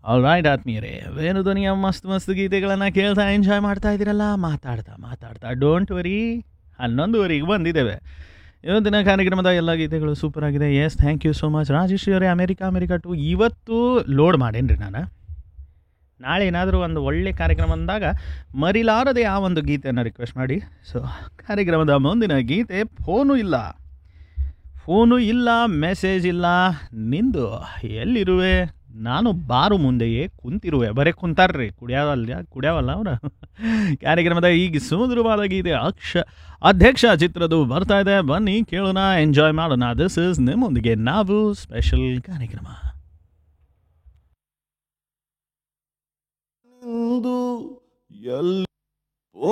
all right ಆತ್ಮೀಯರೇ ವೇಣುಧ್ವನಿಯ ಮಸ್ತ್ ಮಸ್ತ್ ಗೀತೆಗಳನ್ನು ಕೇಳ್ತಾ ಎಂಜಾಯ್ ಮಾಡ್ತಾ ಇದ್ದೀರಲ್ಲ ಮಾತಾಡ್ತಾ ಮಾತಾಡ್ತಾ ಡೋಂಟ್ ವರಿ ಹನ್ನೊಂದುವರೆಗೆ ಬಂದಿದ್ದೇವೆ ಇವತ್ತಿನ ಕಾರ್ಯಕ್ರಮದ ಎಲ್ಲ ಗೀತೆಗಳು ಸೂಪರ್ ಆಗಿದೆ yes thank you so much Rajeshwari ಅವರೇ ಅಮೇರಿಕಾ ಅಮೇರಿಕಾ ಟು ಇವತ್ತು ಲೋಡ್ ಮಾಡೇನ್ರಿ ನಾನು ನಾಳೆ ಏನಾದರೂ ಒಂದು ಒಳ್ಳೆ ಕಾರ್ಯಕ್ರಮ ಅಂದಾಗ ಮರಿಲಾರದೆ ಆ ಒಂದು ಗೀತೆಯನ್ನು ರಿಕ್ವೆಸ್ಟ್ ಮಾಡಿ ಸೊ ಕಾರ್ಯಕ್ರಮದ ಮುಂದಿನ ಗೀತೆ ಫೋನು ಇಲ್ಲ ಫೋನು ಇಲ್ಲ ಮೆಸೇಜ್ ಇಲ್ಲ ನಿಂದು ಎಲ್ಲಿರುವೆ ನಾನು ಬಾರು ಮುಂದೆಯೇ ಕುಂತಿರುವೆ ಬರೀ ಕುಂತಾರ್ರಿ ಕುಡಿಯಾವಲ್ಲ ಕುಡಿಯಾವಲ್ಲ ಅವರ ಕಾರ್ಯಕ್ರಮದ ಈಗ ಸುಮಧುರವಾದ ಗೀತೆ ಅಕ್ಷ ಅಧ್ಯಕ್ಷ ಚಿತ್ರದ್ದು ಬರ್ತಾ ಇದೆ ಬನ್ನಿ ಕೇಳೋಣ ಎಂಜಾಯ್ ಮಾಡೋಣ ದಿಸ್ ಇಸ್ ನಿಮ್ಮೊಂದಿಗೆ ನಾವು ಸ್ಪೆಷಲ್ ಕಾರ್ಯಕ್ರಮ ನಿಂದು ಎಲ್ಲಿ